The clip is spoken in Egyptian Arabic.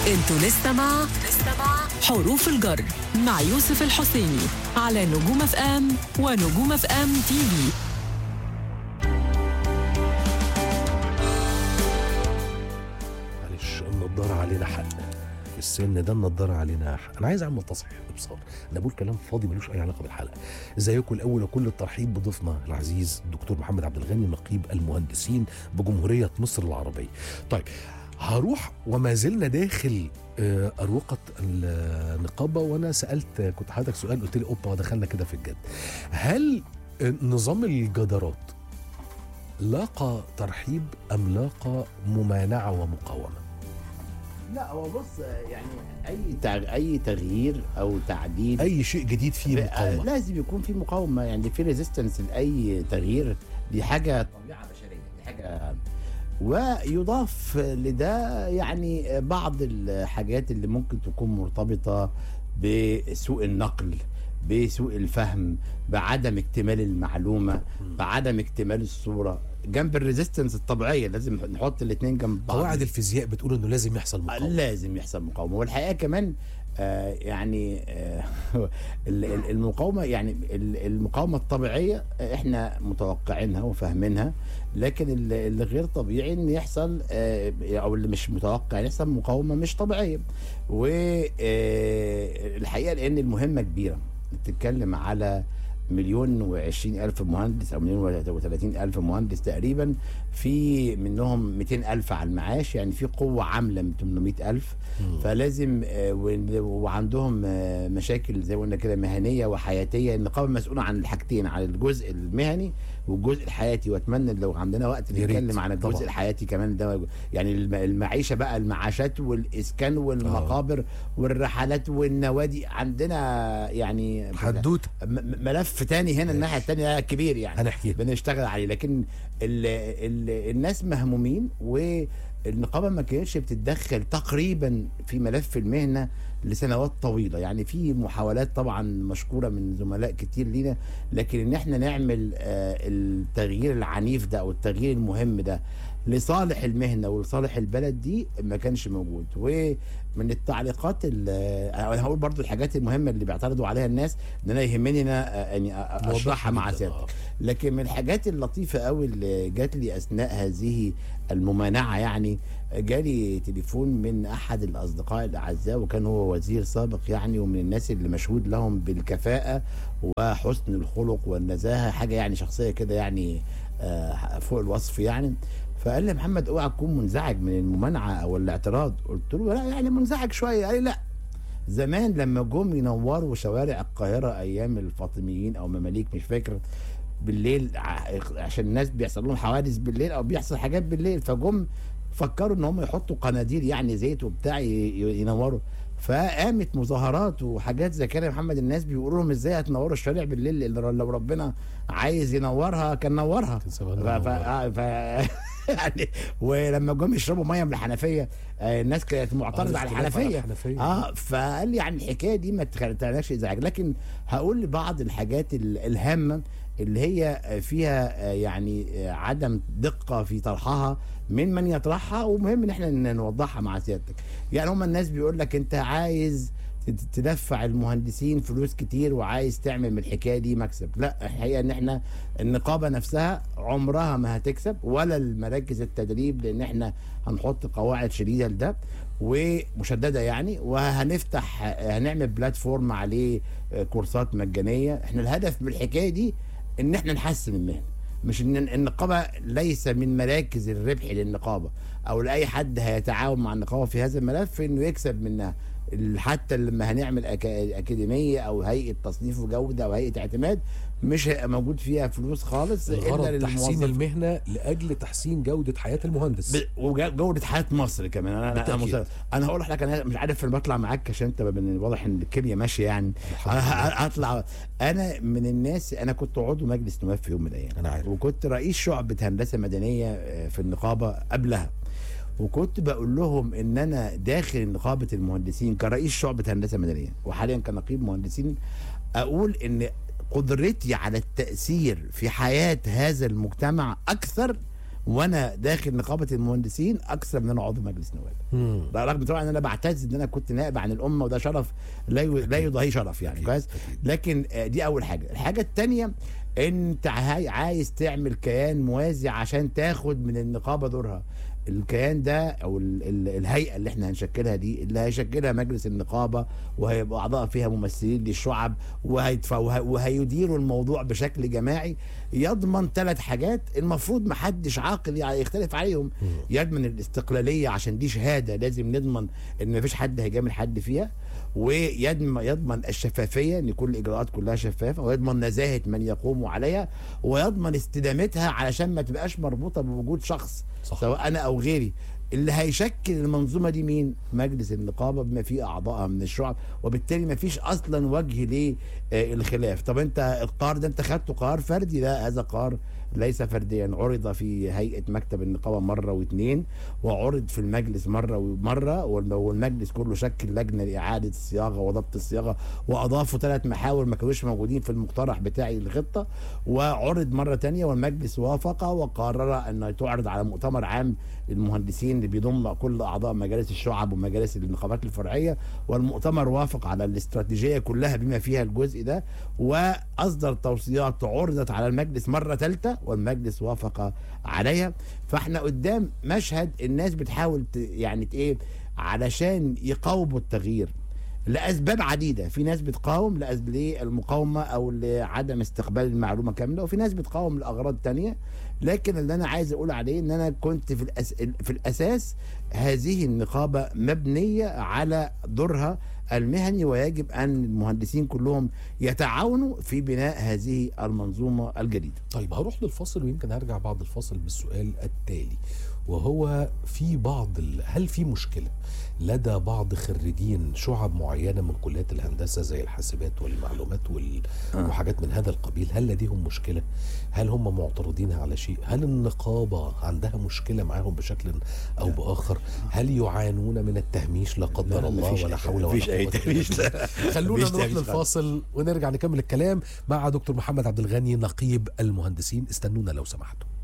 انتوا لسه مع حروف الجر مع يوسف الحسيني على نجوم اف ام ونجوم اف ام تي في معلش النضاره علينا حق في السن ده النضاره علينا حق انا عايز اعمل تصحيح ابصار انا بقول كلام فاضي ملوش اي علاقه بالحلقه ازيكم الاول وكل الترحيب بضيفنا العزيز الدكتور محمد عبد الغني نقيب المهندسين بجمهوريه مصر العربيه طيب هروح وما زلنا داخل آه، أروقة النقابة وأنا سألت كنت حضرتك سؤال قلت لي أوبا ودخلنا كده في الجد هل آه، نظام الجدارات لاقى ترحيب أم لاقى ممانعة ومقاومة؟ لا هو بص يعني اي تغ... اي تغيير او تعديل أي شيء جديد فيه آه، مقاومة لازم يكون في مقاومه يعني في ريزيستنس لاي تغيير دي حاجه طبيعه بشريه دي حاجه ويضاف لده يعني بعض الحاجات اللي ممكن تكون مرتبطه بسوء النقل بسوء الفهم بعدم اكتمال المعلومه بعدم اكتمال الصوره جنب الريزيستنس الطبيعيه لازم نحط الاثنين جنب بعض قواعد الفيزياء بتقول إنه لازم يحصل مقاومة لازم يحصل مقاومه والحقيقه كمان آه يعني آه ال- ال- المقاومه يعني ال- المقاومه الطبيعيه آه، احنا متوقعينها وفاهمينها لكن ال- اللي غير طبيعي ان يحصل آه، او اللي مش متوقع ان يحصل مقاومه مش طبيعيه والحقيقه لان المهمه كبيره بتتكلم على مليون وعشرين ألف مهندس أو مليون وثلاثين ألف مهندس تقريبا في منهم 200 ألف على المعاش يعني في قوة عاملة من 800 ألف فلازم آه، ون- وعندهم آه، مشاكل زي ما قلنا كده مهنية وحياتية النقابة مسؤولة عن الحاجتين عن الجزء المهني والجزء الحياتي واتمنى لو عندنا وقت يا ريت، نتكلم عن الجزء طبعا. الحياتي كمان ده يعني الم- المعيشة بقى المعاشات والإسكان والمقابر والرحلات والنوادي عندنا يعني حدوتة م- م- ملف تاني هنا الناحيه التانيه كبير يعني هنحكيه بنشتغل عليه لكن ال ال الناس مهمومين والنقابه ما كانتش بتتدخل تقريبا في ملف المهنه لسنوات طويله يعني في محاولات طبعا مشكوره من زملاء كتير لينا لكن ان احنا نعمل آه، التغيير العنيف ده او التغيير المهم ده لصالح المهنه ولصالح البلد دي ما كانش موجود ومن التعليقات ال- انا هقول برضو الحاجات المهمه اللي بيعترضوا عليها الناس ان انا يهمني انا آه، يعني أ- أ- اشرحها مع جداً. سيادتك آه. لكن من الحاجات اللطيفه قوي اللي جات لي اثناء هذه الممانعه يعني جالي تليفون من احد الاصدقاء الاعزاء وكان هو وزير سابق يعني ومن الناس اللي مشهود لهم بالكفاءه وحسن الخلق والنزاهه حاجه يعني شخصيه كده يعني آه، فوق الوصف يعني فقال لي محمد اوعى تكون منزعج من الممانعه او الاعتراض قلت له لا يعني منزعج شويه قال لي لا زمان لما جم ينوروا شوارع القاهره ايام الفاطميين او مماليك مش فاكر بالليل ع- عشان الناس بيحصل لهم حوادث بالليل او بيحصل حاجات بالليل فجم فكروا ان هم يحطوا قناديل يعني زيت وبتاع ي- ي- ينوروا فقامت مظاهرات وحاجات زي كده يا محمد الناس بيقولوا لهم ازاي هتنوروا الشارع بالليل اللي لو ربنا عايز ينورها كان نورها كان ف... زمانها ف... نورها. آه، ف... يعني ولما جم يشربوا ميه من الحنفيه آه، الناس كانت معترضه آه، على الاختلاف على الحنفيه الحنفية. اه فقال لي يعني الحكايه دي ما تخليناش ازعاج لكن هقول لبعض الحاجات ال- الهامه اللي هي فيها آه، يعني آه، عدم دقه في طرحها من من يطرحها ومهم ان احنا ن- نوضحها مع سيادتك يعني هم الناس بيقول لك انت عايز تد- تدفع المهندسين فلوس كتير وعايز تعمل من الحكايه دي مكسب لا الحقيقه ان احنا النقابه نفسها عمرها ما هتكسب ولا المراكز التدريب لان احنا هنحط قواعد شديده لده ومشدده يعني وهنفتح هنعمل بلاتفورم عليه كورسات مجانيه احنا الهدف من الحكايه دي ان احنا نحسن المهنه مش ان النقابه ليس من مراكز الربح للنقابه او لاي حد هيتعاون مع النقابه في هذا الملف انه يكسب منها ال- حتى لما هنعمل أكا- اكاديميه او هيئه تصنيف وجوده او هيئه اعتماد مش هيبقى موجود فيها فلوس خالص الغرض تحسين للموظف المهنه لاجل تحسين جوده حياه المهندس ب- وجوده حياه مصر كمان انا انا انا, بالتأكيد. مصر. أنا هقول لك انا مش عارف انا بطلع معاك عشان انت من الواضح ان الكيمياء ماشيه يعني الحمد أنا لله. ه- هطلع انا من الناس انا كنت عضو مجلس نواب في يوم من الايام أنا عارف. وكنت رئيس شعبه هندسه مدنيه آه، في النقابه قبلها وكنت بقول لهم ان انا داخل نقابه المهندسين كرئيس شعبه هندسه مدنيه وحاليا كنقيب مهندسين اقول ان قدرتي على التاثير في حياه هذا المجتمع اكثر وانا داخل نقابه المهندسين اكثر من انا عضو مجلس نواب مم. ده رغم طبعا ان انا بعتز ان انا كنت نائب عن الامه وده شرف لا ي- لا يضاهيه شرف يعني أكيد، كويس أكيد. لكن آه، دي اول حاجه الحاجه الثانيه انت عاي- عايز تعمل كيان موازي عشان تاخد من النقابه دورها الكيان ده او ال ال الهيئه اللي احنا هنشكلها دي اللي هيشكلها مجلس النقابه وهيبقى اعضاء فيها ممثلين للشعب وهيدفع وه- وهيديروا الموضوع بشكل جماعي يضمن ثلاث حاجات المفروض محدش عاقل يعني يختلف عليهم يضمن الاستقلاليه عشان دي شهاده لازم نضمن ان مفيش حد هيجامل حد فيها ويضمن يضمن الشفافيه ان كل الاجراءات كلها شفافه ويضمن نزاهه من يقوم عليها ويضمن استدامتها علشان ما تبقاش مربوطه بوجود شخص صح. سواء انا او غيري اللي هيشكل المنظومه دي مين؟ مجلس النقابه بما فيه اعضائها من الشعب وبالتالي ما فيش اصلا وجه للخلاف، طب انت القرار ده انت خدته قرار فردي لا هذا قرار ليس فرديا عرض في هيئه مكتب النقابه مره واثنين وعرض في المجلس مره ومره والم- والمجلس كله شكل لجنه لاعاده الصياغه وضبط الصياغه واضافوا ثلاث محاور ما كانوش موجودين في المقترح بتاعي للخطه وعرض مره تانية والمجلس وافق وقرر ان تعرض على مؤتمر عام للمهندسين اللي بيضم كل اعضاء مجالس الشعب ومجالس النقابات الفرعيه والمؤتمر وافق على الاستراتيجيه كلها بما فيها الجزء ده واصدر توصيات عرضت على المجلس مره ثالثه والمجلس وافق عليها فاحنا قدام مشهد الناس بتحاول ت- يعني ت- ايه علشان يقاوموا التغيير لاسباب عديده في ناس بتقاوم لأسباب للمقاومه او لعدم استقبال المعلومه كامله وفي ناس بتقاوم لاغراض تانية لكن اللي انا عايز اقول عليه ان انا كنت في الأس... في الاساس هذه النقابه مبنيه على دورها المهني ويجب ان المهندسين كلهم يتعاونوا في بناء هذه المنظومه الجديده طيب هروح للفاصل ويمكن هرجع بعد الفاصل بالسؤال التالي وهو في بعض ال... هل في مشكله لدى بعض خريجين شعب معينه من كليات الهندسه زي الحاسبات والمعلومات وال... وحاجات من هذا القبيل هل لديهم مشكله هل هم معترضين على شيء هل النقابه عندها مشكله معاهم بشكل او باخر هل يعانون من التهميش لا قدر لا، الله مفيش ولا أي- حول ولا مفيش أي قوه إلا تهميش، بالله. لا. خلونا مفيش نروح تهميش خالص. للفاصل ونرجع نكمل الكلام مع دكتور محمد عبد الغني نقيب المهندسين استنونا لو سمحتوا